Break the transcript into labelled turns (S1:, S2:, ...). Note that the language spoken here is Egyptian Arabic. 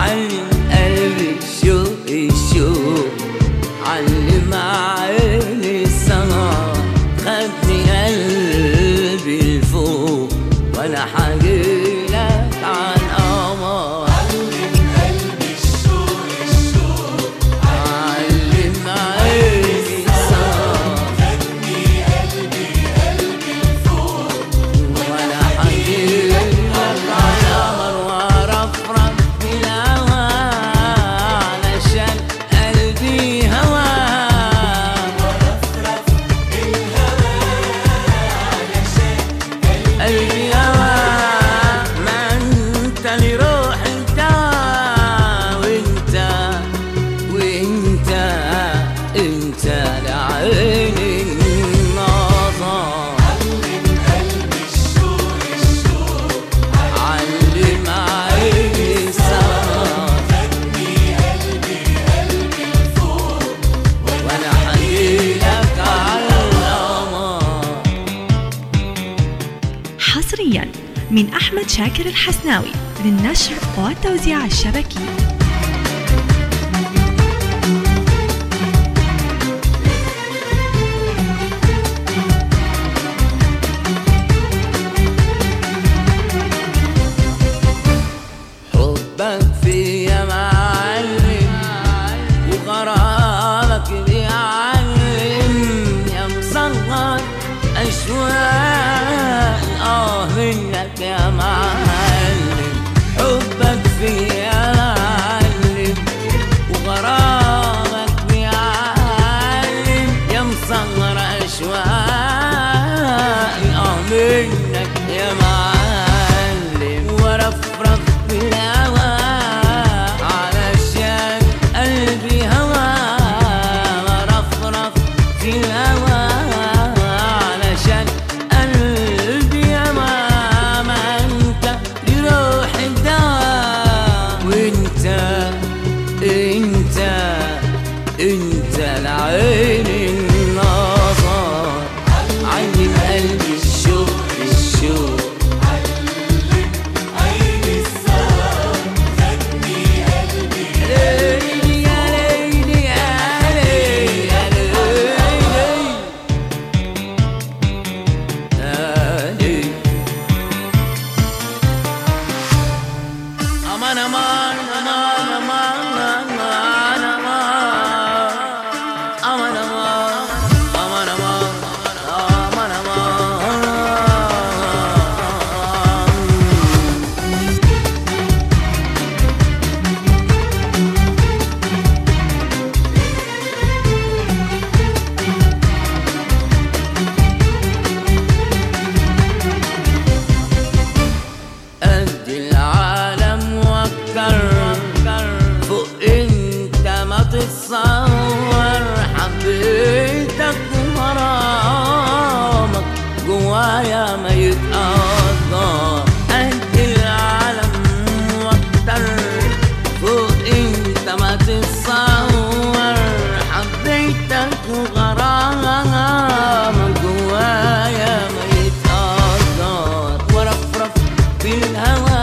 S1: علم قلبي الشوق الشوق علم عيني السهر خدني قلبي لفوق وانا حاجيلك عن قمر علم عيني السهر وانا حاجيلك عن قمر وارفرف في الهوى علشان قلبي هوى قلبي هوى ما انت اللي روح انت وانت وانت انت لعيني النظر علم عيني السهر وانا حنيلك على القمر
S2: حصريا من أحمد شاكر الحسناوي للنشر والتوزيع الشبكي
S1: حبك فيا معلم وغرامك بيعلم يا مصغر أشواق آه منك يا معلم حبك فيا معلم وغرامك بيعلم يا مصغر أشواق آه منك يا معلم ورفرف بالهوى علشان قلبي هوى ورفرف في الهوى علشان قلبي هوى ما انت لروح الدواء وانت انت انت العين النظر علم قلبي الشوق الشوق ليلي يا ليلي يا ليلي يا ليلي يا ليلي أمان أمان أمان أمان أمان أمان أمان أمان أمان أمان أمان أمان قد العالم وكر فوق انت ما تتصور حبيتك وغرامك جوايا ما يتقدر قد العالم وكر فوق انت ما تتصور حبيتك وغرامك جوايا ما يتقدر ورفرف في الهوى